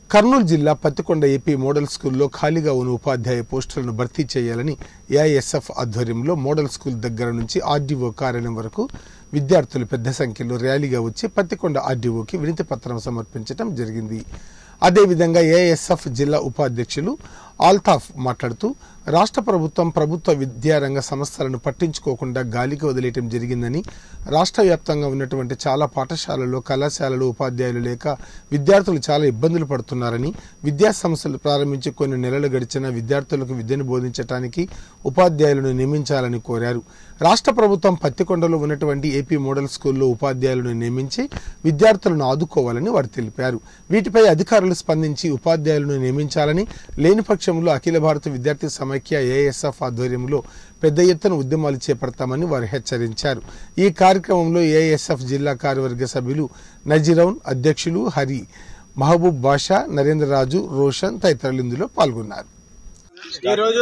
కర్నూలు జిల్లా Pattikonda AP model స్కూల్లో ఖాళీగా ఉన్న ఉపాధ్యాయ పోస్టులను భర్తీ చేయాలని ఏఐఎస్ఎఫ్ ఆధ్వర్యంలో మోడల్ స్కూల్ దగ్గర నుంచి ఆర్డీఓ కార్యాలయం వరకు విద్యార్థులు పెద్ద సంఖ్యలో ర్యాలీగా వచ్చి పత్తికొండ ఆర్డీఓకి వినతి పత్రం సమర్పించడం జరిగింది అదేవిధంగా ఏఎస్ఎఫ్ జిల్లా ఉపాధ్యక్షులు ఆల్తాఫ్ మాట్లాడుతూ రాష్ట్ర ప్రభుత్వం ప్రభుత్వ విద్యారంగ సంస్థలను పట్టించుకోకుండా గాలికి వదిలేయటం జరిగిందని రాష్ట్ర వ్యాప్తంగా ఉన్నటువంటి చాలా పాఠశాలల్లో కళాశాలలు ఉపాధ్యాయులు లేక విద్యార్థులు చాలా ఇబ్బందులు పడుతున్నారని విద్యా సంస్థలు ప్రారంభించి కొన్ని నెలలు గడిచిన విద్యార్థులకు విద్యను బోధించడానికి ఉపాధ్యాయులను నియమించాలని కోరారు రాష్ట్ర ప్రభుత్వం పత్తికొండలో ఉన్నటువంటి ఏపీ మోడల్ స్కూల్లో ఉపాధ్యాయులను నియమించి విద్యార్థులను ఆదుకోవాలని వారు తెలిపారు వీటిపై అధికారులు స్పందించి ఉపాధ్యాయులను నియమించాలని లేని పక్షంలో అఖిల భారత విద్యార్థి సమైక్య ఏఎస్ఎఫ్ ఆధ్వర్యంలో పెద్ద ఎత్తున ఉద్యమాలు చేపడతామని వారు హెచ్చరించారు ఈ కార్యక్రమంలో ఏఎస్ఎఫ్ జిల్లా కార్యవర్గ సభ్యులు నజీరౌన్ అధ్యక్షులు హరి మహబూబ్ బాషా నరేంద్రరాజు రోషన్ తదితరులు ఇందులో పాల్గొన్నారు ఈరోజు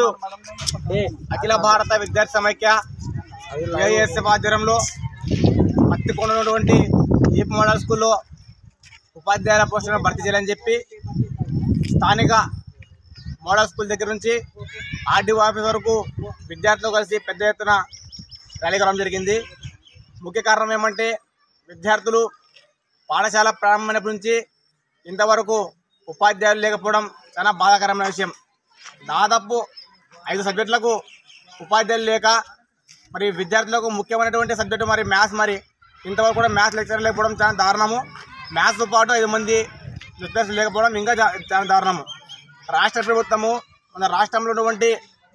అఖిల భారత విద్యార్థి సమైక్య ఏఎస్ఎఫ్ ఆధ్వర్యంలో పత్తికొండ ఉన్నటువంటి ఈప్ మోడల్ స్కూల్లో ఉపాధ్యాయుల పోస్టులను భర్తీ చేయాలని చెప్పి స్థానిక మోడల్ స్కూల్ దగ్గర నుంచి ఆర్డీఓ ఆఫీస్ వరకు విద్యార్థులు కలిసి పెద్ద ఎత్తున ర్యాలీ కావడం జరిగింది ముఖ్య కారణం ఏమంటే విద్యార్థులు పాఠశాల ప్రారంభమైనప్పటి నుంచి ఇంతవరకు ఉపాధ్యాయులు లేకపోవడం చాలా బాధాకరమైన విషయం దాదాపు ఐదు సబ్జెక్టులకు ఉపాధ్యాయులు లేక మరి విద్యార్థులకు ముఖ్యమైనటువంటి సబ్జెక్టు మరి మ్యాథ్స్ మరి ఇంతవరకు కూడా మ్యాథ్స్ లెక్చర్ లేకపోవడం చాలా దారుణము మ్యాథ్స్తో పాటు ఐదు మంది లెక్చర్స్ లేకపోవడం ఇంకా జా- చాలా దారుణము రాష్ట్ర ప్రభుత్వము మన రాష్ట్రంలో ఉన్నటువంటి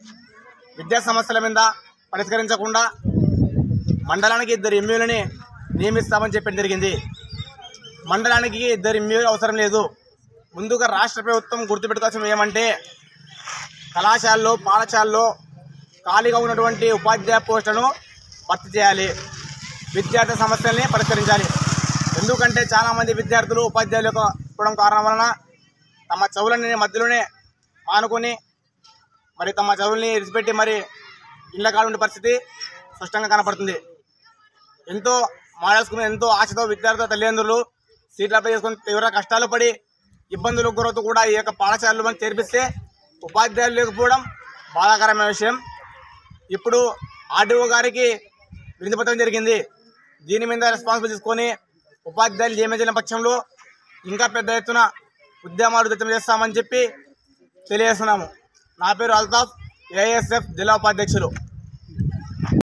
విద్యా సమస్యల మీద పరిష్కరించకుండా మండలానికి ఇద్దరు ఎమ్మెల్యేలని నియమిస్తామని చెప్పడం జరిగింది మండలానికి ఇద్దరు ఎమ్మెల్యేలు అవసరం లేదు ముందుగా రాష్ట్ర ప్రభుత్వం గుర్తుపెట్టుకోవాల్సింది ఏమంటే కళాశాలలో పాఠశాలలో ఖాళీగా ఉన్నటువంటి ఉపాధ్యాయ పోస్టులను భర్తీ చేయాలి విద్యార్థి సమస్యల్ని పరిష్కరించాలి ఎందుకంటే చాలామంది విద్యార్థులు ఉపాధ్యాయులు యొక్క ఇవ్వడం కారణం వలన తమ చదువులని మధ్యలోనే మానుకొని మరి తమ చదువుల్ని విడిచిపెట్టి మరి ఇళ్ళ కాడ ఉండే పరిస్థితి స్పష్టంగా కనపడుతుంది ఎంతో మోడల్ స్కూల్ ఎంతో ఆశతో విద్యార్థుల తల్లిదండ్రులు సీట్లు అప్లై చేసుకుని తీవ్ర కష్టాలు పడి ఇబ్బందులకు గురవుతూ కూడా ఈ యొక్క పాఠశాలలో మనం చేర్పిస్తే ఉపాధ్యాయులు లేకపోవడం బాధాకరమైన విషయం ఇప్పుడు ఆర్డీఓ గారికి వినతిపత్రం జరిగింది దీని మీద రెస్పాన్సిబుల్ తీసుకొని ఉపాధ్యాయులు నియమించిన పక్షంలో ఇంకా పెద్ద ఎత్తున ఉద్యమాలు ఉద్యమం చేస్తామని చెప్పి తెలియజేస్తున్నాము నా పేరు అల్తాఫ్ ఏఎస్ఎఫ్ జిల్లా ఉపాధ్యక్షులు